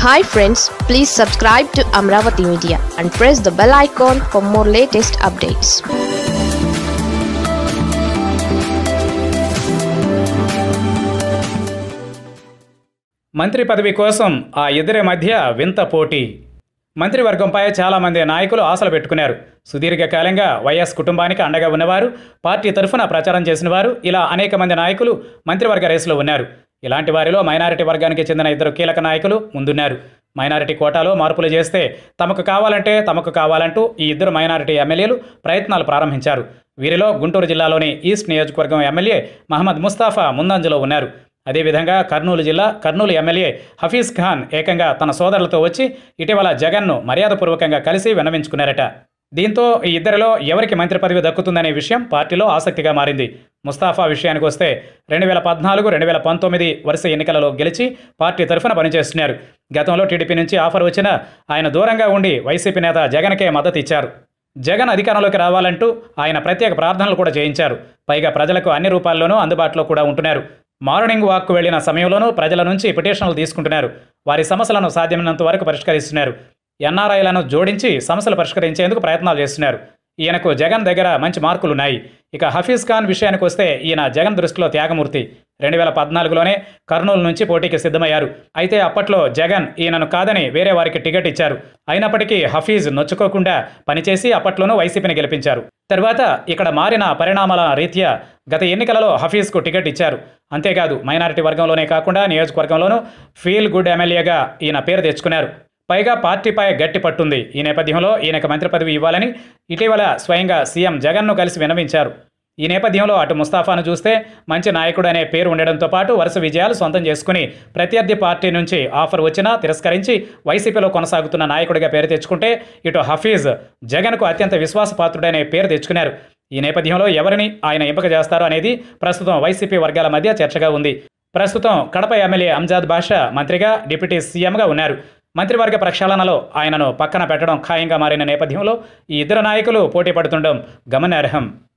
hi friends please subscribe to Amaravati media and press the bell icon for more latest updates మంత్రి పదవి కోసం ఆ ఇద్దరి మధ్య వింత పోటీ మంత్రివర్గంపై చాలామంది నాయకులు ఆశలు పెట్టుకున్నారు సుదీర్ఘకాలంగా వైఎస్ కుటుంబానికి అండగా ఉన్నవారు పార్టీ తరఫున ప్రచారం చేసిన వారు ఇలా అనేక మంది నాయకులు మంత్రివర్గ రేసులో ఉన్నారు ఇలాంటి వారిలో మైనారిటీ వర్గానికి చెందిన ఇద్దరు కీలక నాయకులు ముందున్నారు మైనారిటీ కోటాలో మార్పులు చేస్తే తమకు కావాలంటే తమకు కావాలంటూ ఈ ఇద్దరు మైనారిటీ ఎమ్మెల్యేలు ప్రయత్నాలు ప్రారంభించారు వీరిలో గుంటూరు జిల్లాలోని ఈస్ట్ నియోజకవర్గం ఎమ్మెల్యే మహమ్మద్ ముస్తాఫా ముందంజలో ఉన్నారు అదేవిధంగా కర్నూలు జిల్లా కర్నూలు ఎమ్మెల్యే హఫీజ్ ఖాన్ ఏకంగా తన సోదరులతో వచ్చి ఇటీవల జగన్ను మర్యాదపూర్వకంగా కలిసి విన్నవించుకున్నారట దీంతో ఈ ఇద్దరిలో ఎవరికి మంత్రి పదవి దక్కుతుందనే విషయం పార్టీలో ఆసక్తిగా మారింది ముస్తాఫా విషయానికి వస్తే రెండు వేల పద్నాలుగు రెండు వేల పంతొమ్మిది వరుస ఎన్నికలలో గెలిచి పార్టీ తరఫున పనిచేస్తున్నారు గతంలో టీడీపీ నుంచి ఆఫర్ వచ్చినా ఆయన దూరంగా ఉండి వైసీపీ నేత జగన్కే మద్దతు ఇచ్చారు జగన్ అధికారంలోకి రావాలంటూ ఆయన ప్రత్యేక ప్రార్థనలు కూడా చేయించారు పైగా ప్రజలకు అన్ని రూపాల్లోనూ అందుబాటులో కూడా ఉంటున్నారు మార్నింగ్ వాక్కు వెళ్లిన సమయంలోనూ ప్రజల నుంచి పిటిషన్లు తీసుకుంటున్నారు వారి సమస్యలను సాధ్యమైనంత వరకు పరిష్కరిస్తున్నారు ఎన్ఆర్ఐలను జోడించి సమస్యలు పరిష్కరించేందుకు ప్రయత్నాలు చేస్తున్నారు ఈయనకు జగన్ దగ్గర మంచి మార్కులున్నాయి ఇక హఫీజ్ ఖాన్ విషయానికి వస్తే ఈయన జగన్ దృష్టిలో త్యాగమూర్తి రెండు వేల పద్నాలుగులోనే కర్నూలు నుంచి పోటీకి సిద్ధమయ్యారు అయితే అప్పట్లో జగన్ ఈయనను కాదని వేరే వారికి టికెట్ ఇచ్చారు అయినప్పటికీ హఫీజ్ నొచ్చుకోకుండా పనిచేసి అప్పట్లోనూ వైసీపీని గెలిపించారు తర్వాత ఇక్కడ మారిన పరిణామాల రీత్యా గత ఎన్నికలలో హఫీజ్కు టికెట్ ఇచ్చారు అంతేకాదు మైనారిటీ వర్గంలోనే కాకుండా నియోజకవర్గంలోనూ ఫీల్ గుడ్ ఎమ్మెల్యేగా ఈయన పేరు తెచ్చుకున్నారు పైగా పార్టీపై గట్టి పట్టుంది ఈ నేపథ్యంలో ఈయనకు మంత్రి పదవి ఇవ్వాలని ఇటీవల స్వయంగా సీఎం జగన్ను కలిసి విన్నవించారు ఈ నేపథ్యంలో అటు ముస్తాఫాను చూస్తే మంచి నాయకుడు అనే పేరు ఉండడంతో పాటు వరుస విజయాలు సొంతం చేసుకుని ప్రత్యర్థి పార్టీ నుంచి ఆఫర్ వచ్చినా తిరస్కరించి వైసీపీలో కొనసాగుతున్న నాయకుడిగా పేరు తెచ్చుకుంటే ఇటు హఫీజ్ జగన్కు అత్యంత విశ్వాసపాత్రుడనే పేరు తెచ్చుకున్నారు ఈ నేపథ్యంలో ఎవరిని ఆయన ఎంపిక చేస్తారో అనేది ప్రస్తుతం వైసీపీ వర్గాల మధ్య చర్చగా ఉంది ప్రస్తుతం కడప ఎమ్మెల్యే అంజాద్ బాషా మంత్రిగా డిప్యూటీ సీఎంగా ఉన్నారు మంత్రివర్గ ప్రక్షాళనలో ఆయనను పక్కన పెట్టడం ఖాయంగా మారిన నేపథ్యంలో ఈ ఇద్దరు నాయకులు పోటీ పడుతుండడం గమనార్హం